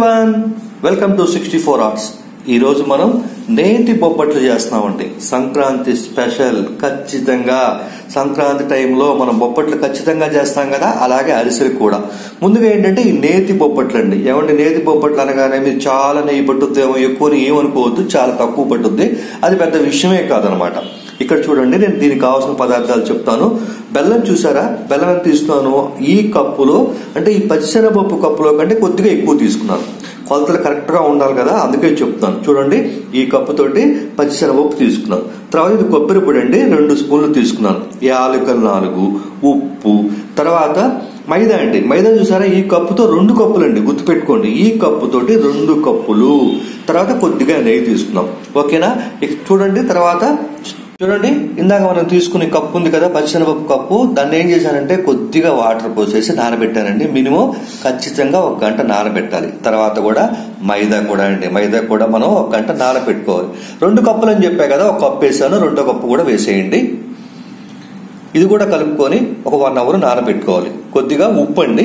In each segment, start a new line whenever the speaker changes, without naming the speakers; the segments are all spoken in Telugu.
Everyone welcome to sixty four hours ఈ రోజు మనం నేతి బొబ్బట్లు చేస్తున్నామండి సంక్రాంతి స్పెషల్ ఖచ్చితంగా సంక్రాంతి టైంలో మనం బొబ్బట్లు ఖచ్చితంగా చేస్తాం కదా అలాగే అరిసెలు కూడా ముందుగా ఏంటంటే ఈ నేతి బొబ్బట్లు అండి ఏమంటే నేతి బొబ్బట్లు అనగానే మీరు చాలా నెయ్యి పట్టుద్దేమో ఎక్కువ ఏమనుకోవద్దు చాలా తక్కువ పట్టుద్ది అది పెద్ద విషయమే కాదనమాట ఇక్కడ చూడండి నేను దీనికి కావాల్సిన పదార్థాలు చెప్తాను బెల్లం చూసారా బెల్లం ఎంత తీసుకున్నాను ఈ కప్పులో అంటే ఈ పచ్చిశనగపప్పు కప్పులో కంటే కొద్దిగా ఎక్కువ తీసుకున్నాను కొలతలు కరెక్ట్ గా ఉండాలి కదా అందుకే చెప్తాను చూడండి ఈ కప్పు తోటి పచ్చిశనగపప్పు తీసుకున్నాను తర్వాత ఇది కొబ్బరి పొడి అండి రెండు స్పూన్లు తీసుకున్నాను యాలకులు నాలుగు ఉప్పు తర్వాత మైదా అండి మైదా చూసారా ఈ కప్పుతో రెండు కప్పులు అండి గుర్తుపెట్టుకోండి ఈ కప్పుతోటి రెండు కప్పులు తర్వాత కొద్దిగా నెయ్యి తీసుకున్నాం ఓకేనా ఇక చూడండి తర్వాత చూడండి ఇందాక మనం తీసుకునే కప్పు ఉంది కదా పచ్చిశనగపప్పు కప్పు దాన్ని ఏం చేశానంటే కొద్దిగా వాటర్ పోసేసి నానబెట్టానండి మినిమం ఖచ్చితంగా ఒక గంట నానబెట్టాలి తర్వాత కూడా మైదా కూడా అండి మైదా కూడా మనం ఒక గంట నానబెట్టుకోవాలి రెండు కప్పులు అని చెప్పా కదా ఒక కప్పు వేసాను రెండో కప్పు కూడా వేసేయండి ఇది కూడా కలుపుకొని ఒక వన్ అవర్ నానబెట్టుకోవాలి కొద్దిగా ఉప్పు అండి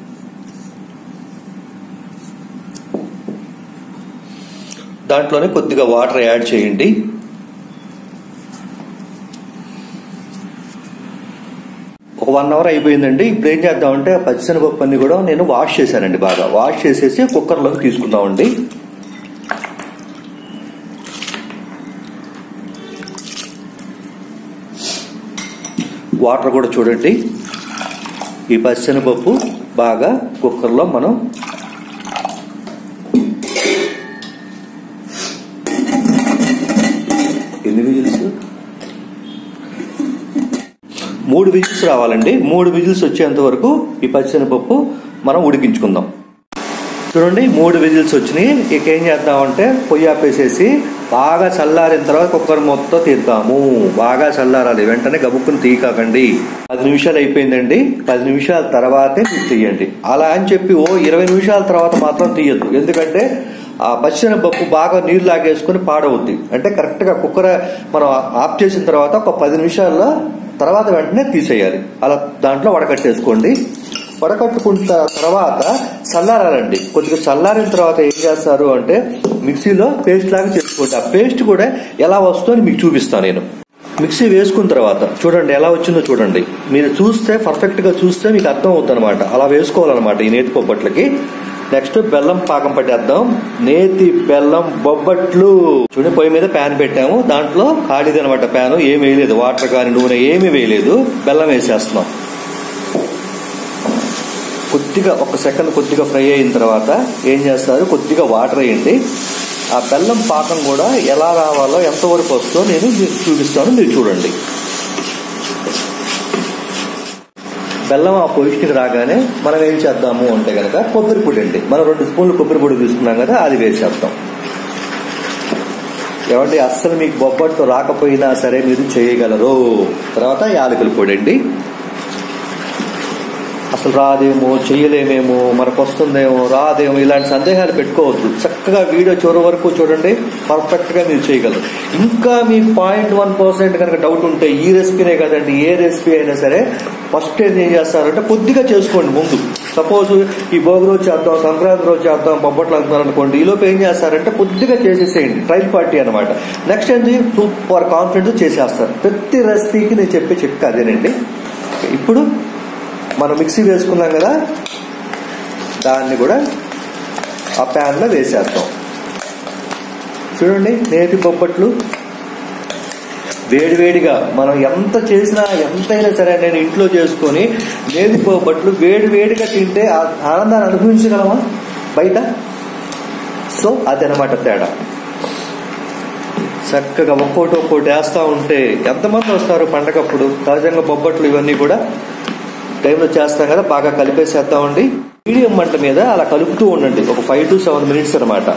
దాంట్లోనే కొద్దిగా వాటర్ యాడ్ చేయండి ఒక వన్ అవర్ అయిపోయిందండి ఇప్పుడు ఏం చేద్దామంటే పచ్చిశనగపప్పు అన్ని కూడా నేను వాష్ చేశానండి బాగా వాష్ చేసేసి కుక్కర్లోకి తీసుకుందామండి వాటర్ కూడా చూడండి ఈ పచ్చిశనగపప్పు బాగా కుక్కర్లో మనం ఎన్ని విజిల్స్ మూడు విజిల్స్ రావాలండి మూడు విజిల్స్ వచ్చేంత వరకు ఈ పచ్చిశనగపప్పు మనం ఉడికించుకుందాం చూడండి మూడు విజిల్స్ వచ్చినాయి ఇక ఏం చేద్దామంటే పొయ్యి ఆపేసేసి బాగా చల్లారిన తర్వాత కుక్కర్ మొత్తం తీద్దాము బాగా చల్లారాలి వెంటనే గబుక్కుని తీయకండి పది నిమిషాలు అయిపోయిందండి పది నిమిషాల తర్వాతే మీరు తీయండి అలా అని చెప్పి ఓ ఇరవై నిమిషాల తర్వాత మాత్రం తీయద్దు ఎందుకంటే ఆ పచ్చిశనగపప్పు బాగా నీరు లాగేసుకుని పాడవుద్ది అంటే కరెక్ట్ గా కుక్కర్ మనం ఆఫ్ చేసిన తర్వాత ఒక పది నిమిషాల్లో తర్వాత వెంటనే తీసేయాలి అలా దాంట్లో వడకట్టేసుకోండి వడకట్టుకున్న తర్వాత చల్లారాలండి కొద్దిగా చల్లారిన తర్వాత ఏం చేస్తారు అంటే మిక్సీలో పేస్ట్ లాగా చేసుకోండి ఆ పేస్ట్ కూడా ఎలా వస్తుందో మీకు చూపిస్తాను నేను మిక్సీ వేసుకున్న తర్వాత చూడండి ఎలా వచ్చిందో చూడండి మీరు చూస్తే పర్ఫెక్ట్ గా చూస్తే మీకు అర్థం అవుతుంది అనమాట అలా వేసుకోవాలన్నమాట ఈ నేతి బొబ్బట్లకి నెక్స్ట్ బెల్లం పాకం పట్టేద్దాం నేతి బెల్లం బొబ్బట్లు చూడండి పొయ్యి మీద ప్యాన్ పెట్టాము దాంట్లో ఖాళీది అనమాట ప్యాన్ ఏమి వేయలేదు వాటర్ కానీ నూనె ఏమి వేయలేదు బెల్లం వేసేస్తున్నాం కొద్దిగా ఒక సెకండ్ కొద్దిగా ఫ్రై అయిన తర్వాత ఏం చేస్తారు కొద్దిగా వాటర్ వేయండి ఆ బెల్లం పాకం కూడా ఎలా రావాలో ఎంతవరకు వస్తుందో నేను మీకు చూపిస్తాను మీరు చూడండి బెల్లం ఆ పొజిషన్కి రాగానే మనం ఏం చేద్దాము అంటే కనుక కొబ్బరి పొడి అండి మనం రెండు స్పూన్లు కొబ్బరి పొడి తీసుకున్నాం కదా అది వేసేద్దాం ఏమంటే అస్సలు మీకు బొబ్బట్టు రాకపోయినా సరే మీరు చేయగలరు తర్వాత యాలకుల పొడి అండి అసలు రాదేమో చెయ్యలేమేమో మనకు వస్తుందేమో రాదేమో ఇలాంటి సందేహాలు పెట్టుకోవద్దు చక్కగా వీడియో చివరి వరకు చూడండి పర్ఫెక్ట్ గా మీరు చేయగలరు ఇంకా మీ పాయింట్ వన్ పర్సెంట్ కనుక డౌట్ ఉంటే ఈ రెసిపీనే కదండి ఏ రెసిపీ అయినా సరే ఫస్ట్ ఏం చేస్తారంటే కొద్దిగా చేసుకోండి ముందు సపోజ్ ఈ భోగి రోజు చేద్దాం సంక్రాంతి రోజు చేద్దాం బొబ్బట్లు అంటున్నారు అనుకోండి ఈలోపు ఏం చేస్తారంటే కొద్దిగా చేసేసేయండి ట్రైల్ పార్టీ అనమాట నెక్స్ట్ ఏంటి సూపర్ కాన్ఫిడెంట్ చేసేస్తారు ప్రతి రెసిపీకి నేను చెప్పే చిట్కా అదేనండి ఇప్పుడు మనం మిక్సీ వేసుకున్నాం కదా దాన్ని కూడా ఆ ప్యాన్లో వేసేద్దాం చూడండి నేతి బొబ్బట్లు వేడివేడిగా మనం ఎంత చేసినా ఎంతైనా సరే నేను ఇంట్లో చేసుకొని నేతి బొబ్బట్లు వేడి వేడిగా తింటే ఆ ఆనందాన్ని అనుభవించగలమా బయట సో అదనమాట తేడా చక్కగా ఒక్కోటి ఒక్కోటి వేస్తా ఉంటే ఎంతమంది వస్తారు పండగప్పుడు సహజంగా బొబ్బట్లు ఇవన్నీ కూడా టైంలో చేస్తాం కదా బాగా కలిపేసేద్దామండి మీడియం మంట మీద అలా కలుపుతూ ఉండండి ఒక ఫైవ్ టు సెవెన్ మినిట్స్ అనమాట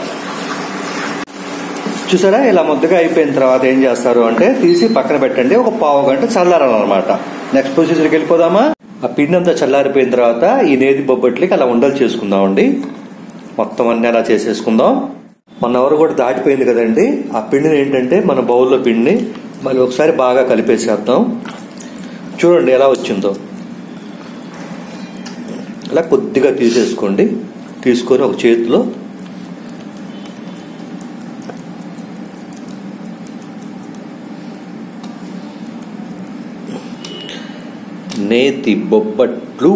చూసారా ఇలా ముద్దగా అయిపోయిన తర్వాత ఏం చేస్తారు అంటే తీసి పక్కన పెట్టండి ఒక పావు గంట చల్లారాలన్నమాట నెక్స్ట్ ప్రొసీజర్కి వెళ్ళిపోదామా ఆ పిండి అంతా చల్లారిపోయిన తర్వాత ఈ నేతి బొబ్బట్లకి అలా ఉండలు చేసుకుందామండి మొత్తం అన్ని అలా చేసేసుకుందాం వన్ అవర్ కూడా దాటిపోయింది కదండి ఆ పిండిని ఏంటంటే మన బౌల్లో పిండిని మళ్ళీ ఒకసారి బాగా కలిపేసేద్దాం చూడండి ఎలా వచ్చిందో ఇలా కొద్దిగా తీసేసుకోండి తీసుకొని ఒక చేతిలో నేతి బొబ్బట్లు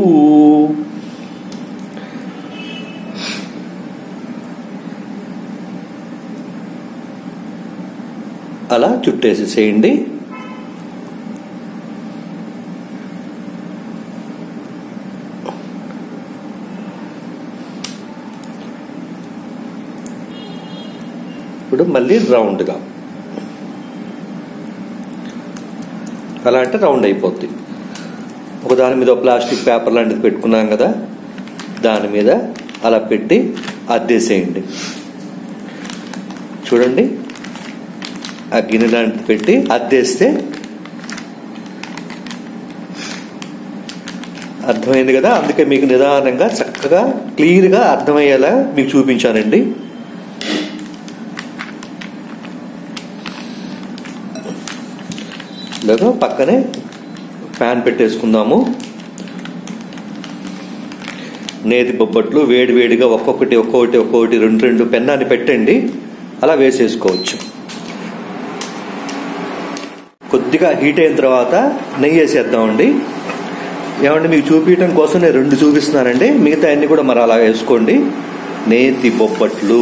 అలా చుట్టేసేసేయండి ఇప్పుడు మళ్ళీ రౌండ్గా అలా అంటే రౌండ్ అయిపోద్ది ఒక దాని మీద ఒక ప్లాస్టిక్ పేపర్ లాంటిది పెట్టుకున్నాం కదా దాని మీద అలా పెట్టి అద్దేసేయండి చూడండి ఆ గిన్నె లాంటిది పెట్టి అద్దేస్తే అర్థమైంది కదా అందుకే మీకు నిదానంగా చక్కగా క్లియర్గా అర్థమయ్యేలా మీకు చూపించానండి ఇలాగ పక్కనే ఫ్యాన్ పెట్టేసుకుందాము నేతి బొబ్బట్లు వేడి వేడిగా ఒక్కొక్కటి ఒక్కొక్కటి ఒక్కొక్కటి రెండు రెండు పెన్నాన్ని పెట్టండి అలా వేసేసుకోవచ్చు కొద్దిగా హీట్ అయిన తర్వాత నెయ్యి వేసేద్దామండి ఏమంటే మీకు చూపించడం కోసం నేను రెండు చూపిస్తున్నానండి మిగతా అన్ని కూడా మరి అలా వేసుకోండి నేతి బొబ్బట్లు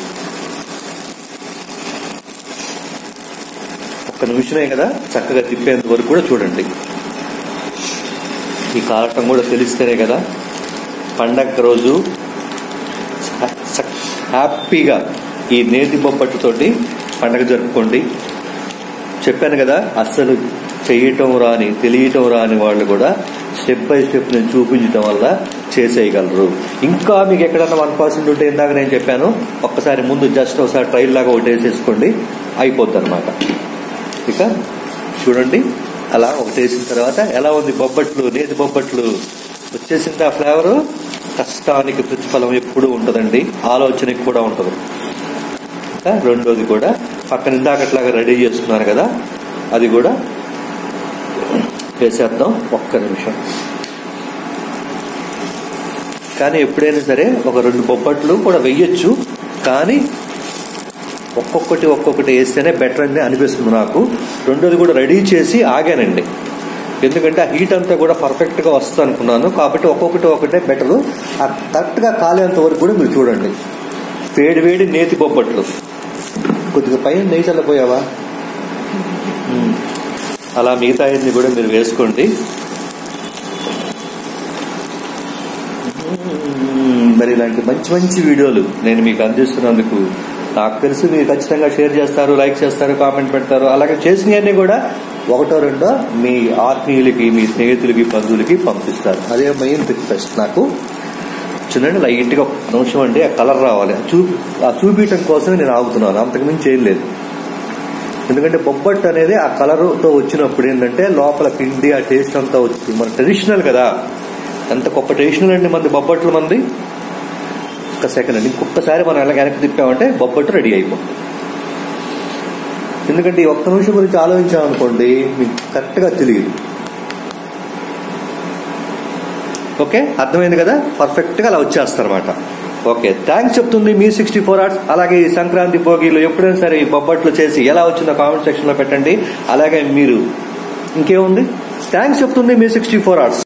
ఒక్క నిమిషమే కదా చక్కగా తిప్పేంత వరకు కూడా చూడండి ఈ కారటం కూడా తెలిస్తేనే కదా పండగ రోజు హ్యాపీగా ఈ నేతి బొబ్బట్టుతోటి పండగ జరుపుకోండి చెప్పాను కదా అస్సలు చేయటం రాని తెలియటం రాని వాళ్ళు కూడా స్టెప్ బై స్టెప్ నేను చూపించడం వల్ల చేసేయగలరు ఇంకా మీకు ఎక్కడన్నా వన్ పర్సెంట్ ఉంటే ఇందాక నేను చెప్పాను ఒక్కసారి ముందు జస్ట్ ఒకసారి ట్రైల్ లాగా ఒకటి వేసేసుకోండి అయిపోద్ది అనమాట ఇక చూడండి అలా ఒకటి వేసిన తర్వాత ఎలా ఉంది బొబ్బట్లు నేతి బొబ్బట్లు వచ్చేసింది ఆ ఫ్లేవర్ కష్టానికి ప్రతిఫలం ఎప్పుడూ ఉంటుందండి ఆలోచనకి కూడా ఉంటుంది ఇంకా రెండోది కూడా పక్కన ఇందాకట్లాగా రెడీ చేస్తున్నారు కదా అది కూడా వేసేద్దాం ఒక్క నిమిషం కానీ ఎప్పుడైనా సరే ఒక రెండు బొబ్బట్లు కూడా వెయ్యొచ్చు కానీ ఒక్కొక్కటి ఒక్కొక్కటి వేస్తేనే బెటర్ అని అనిపిస్తుంది నాకు రెండోది కూడా రెడీ చేసి ఆగానండి ఎందుకంటే ఆ హీట్ అంతా కూడా పర్ఫెక్ట్ గా వస్తుంది అనుకున్నాను కాబట్టి ఒక్కొక్కటి ఒకటే బెటర్ ఆ కరెక్ట్ గా కాలేంత వరకు కూడా మీరు చూడండి వేడి వేడి నేతి బొబ్బట్లు కొద్దిగా పైన నెయ్యి చల్లపోయావా ఉమ్. అలా మిగతా అన్ని కూడా మీరు వేసుకోండి ఉమ్, మరి ఇలాంటి మంచి మంచి వీడియోలు నేను మీకు అందిస్తున్నందుకు నాకు తెలిసి మీరు ఖచ్చితంగా షేర్ చేస్తారు లైక్ చేస్తారు కామెంట్ పెడతారు అలాగే చేసినవన్నీ కూడా ఒకటో రెండో మీ ఆత్మీయులకి మీ స్నేహితులకి బంధువులకి పంపిస్తారు అదే మెయిన్ రిక్వెస్ట్ నాకు చూడండి లైట్ గా ఒక నిమిషం అండి ఆ కలర్ రావాలి ఆ చూ ఆ చూపించడం కోసమే నేను ఆగుతున్నాను అంతకుమించి ఏం లేదు ఎందుకంటే బొబ్బట్టు అనేది ఆ కలర్ తో వచ్చినప్పుడు ఏంటంటే లోపల పిండి ఆ టేస్ట్ అంతా వచ్చింది మన ట్రెడిషనల్ కదా ఎంత గొప్ప ట్రెడిషనల్ అండి మంది బొబ్బట్లు మంది ఒక్క సెకండ్ అండి ఇంకొకసారి మనం ఎలా వెనక్కి తిప్పామంటే బొబ్బట్టు రెడీ అయిపోతుంది ఎందుకంటే ఈ ఒక్క నిమిషం గురించి ఆలోచించామనుకోండి మీకు కరెక్ట్ గా తెలియదు ఓకే అర్థమైంది కదా పర్ఫెక్ట్ గా అలా వచ్చేస్తారన్నమాట ఓకే థ్యాంక్స్ చెప్తుంది మీ సిక్స్టీ ఫోర్ అవర్స్ అలాగే ఈ సంక్రాంతి భోగిలో ఎప్పుడైనా సరే ఈ బొబ్బట్లు చేసి ఎలా వచ్చిందో కామెంట్ సెక్షన్ లో పెట్టండి అలాగే మీరు ఇంకేముంది థ్యాంక్స్ చెప్తుంది మీ సిక్స్టీ ఫోర్ అవర్స్